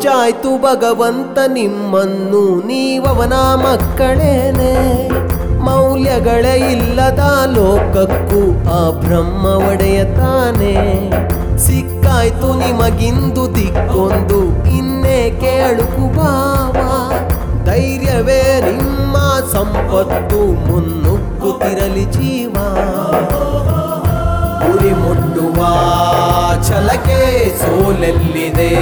ಮೆಚ್ಚಾಯ್ತು ಭಗವಂತ ನಿಮ್ಮನ್ನು ನೀವವನ ಮಕ್ಕಳೇನೆ ಮೌಲ್ಯಗಳೇ ಇಲ್ಲದ ಲೋಕಕ್ಕೂ ಆ ಬ್ರಹ್ಮ ಒಡೆಯ ತಾನೆ ಸಿಕ್ಕಾಯ್ತು ನಿಮಗಿಂದು ದಿಕ್ಕೊಂದು ಇನ್ನೇಕೆ ಅಳುಕು ಭಾವ ಧೈರ್ಯವೇ ನಿಮ್ಮ ಸಂಪತ್ತು ಮುನ್ನುಗ್ಗುತ್ತಿರಲಿ ಜೀವ ಗುರಿ ಮುಟ್ಟುವ ಛಲಕೆ ಸೋಲೆಲ್ಲಿದೆ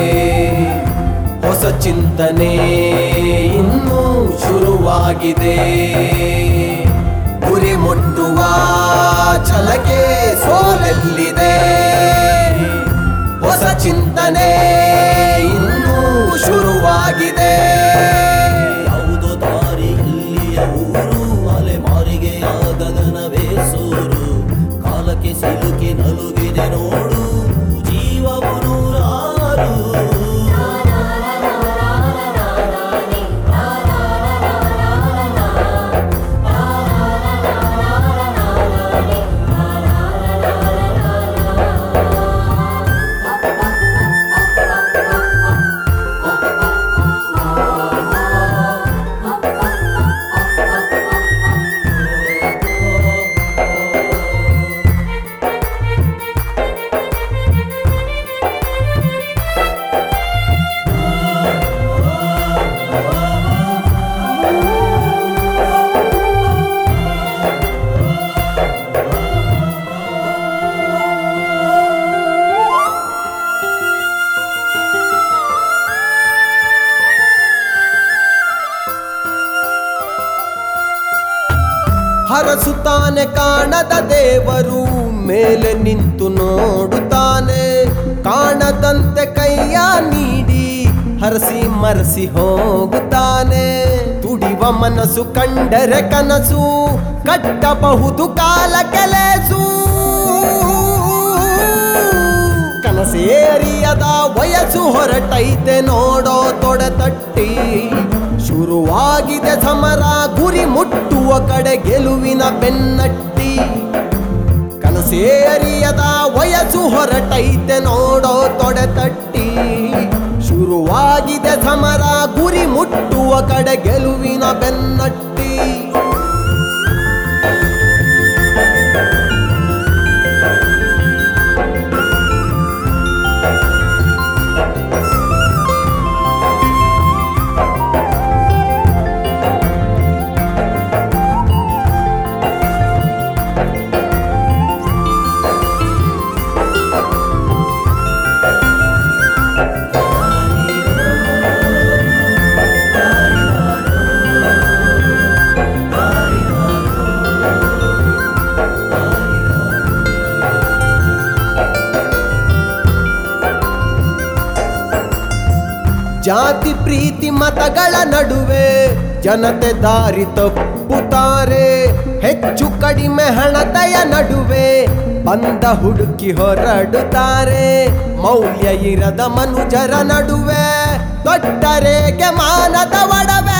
ಹೊಸ ಚಿಂತನೆ ಇನ್ನೂ ಶುರುವಾಗಿದೆ ಗುರಿ ಮುಟ್ಟುವ ಛಲಕೆ ಸೋಲೆಲ್ಲಿದೆ ಹೊಸ ಚಿಂತನೆ ಇನ್ನೂ ಶುರುವಾಗಿದೆ ಯಾವುದೋ ದಾರಿಯಲ್ಲಿಯ ಊರು ಅಲೆಮಾರಿಗೆ ಗಗನವೇ ಸೂರು ಕಾಲಕ್ಕೆ ಸಿಲುಕಿ ನಲುಗಿದೆ ನೋಡು ಜೀವವು ನೂರಾರು ಹರಸುತ್ತಾನೆ ಕಾಣದ ದೇವರು ಮೇಲೆ ನಿಂತು ನೋಡುತ್ತಾನೆ ಕಾಣದಂತೆ ಕೈಯ ನೀಡಿ ಹರಸಿ ಮರಸಿ ಹೋಗುತ್ತಾನೆ ತುಡಿವ ಮನಸ್ಸು ಕಂಡರೆ ಕನಸು ಕಟ್ಟಬಹುದು ಕಾಲ ಕೆಲಸು ಕನಸೇ ಅರಿಯದ ವಯಸ್ಸು ಹೊರಟೈತೆ ನೋಡೋ ತೊಡೆ ತಟ್ಟಿ ಶುರುವಾಗಿದೆ ಸಮರ ಗುರಿ ಮುಟ್ಟುವ ಕಡೆ ಗೆಲುವಿನ ಬೆನ್ನಟ್ಟಿ ಕನಸೇ ಅರಿಯದ ವಯಸ್ಸು ಹೊರಟೈತೆ ನೋಡೋ ತೊಡೆ ತಟ್ಟಿ ಶುರುವಾಗಿದೆ ಸಮರ ಗುರಿ ಮುಟ್ಟುವ ಕಡೆ ಗೆಲುವಿನ ಬೆನ್ನಟ್ಟಿ ಜಾತಿ ಪ್ರೀತಿ ಮತಗಳ ನಡುವೆ ಜನತೆ ದಾರಿ ತಪ್ಪುತ್ತಾರೆ ಹೆಚ್ಚು ಕಡಿಮೆ ಹಣತೆಯ ನಡುವೆ ಬಂದ ಹುಡುಕಿ ಹೊರಡುತ್ತಾರೆ ಮೌಲ್ಯ ಇರದ ಮನುಜರ ನಡುವೆ ದೊಡ್ಡರೇಗೆ ಮಾನದ ಒಡವೆ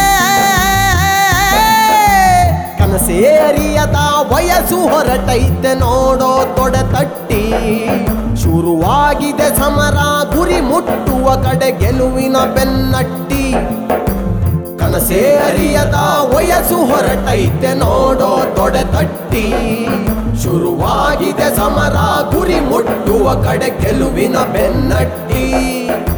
ಕನಸೇ ಅರಿಯದ ವಯಸ್ಸು ಹೊರಟೈತೆ ನೋಡೋ ತೊಡೆ ತಟ್ಟಿ ಶುರುವಾಗಿದೆ ಸಮರ ಗುರಿ ಮುಟ್ಟುವ ಕಡೆ ಗೆಲುವಿನ ಬೆನ್ನಟ್ಟಿ ಕನಸೇ ಅರಿಯದ ವಯಸ್ಸು ಹೊರಟೈತೆ ನೋಡೋ ತೊಡೆ ತಟ್ಟಿ ಶುರುವಾಗಿದೆ ಸಮರ ಗುರಿ ಮುಟ್ಟುವ ಕಡೆ ಗೆಲುವಿನ ಬೆನ್ನಟ್ಟಿ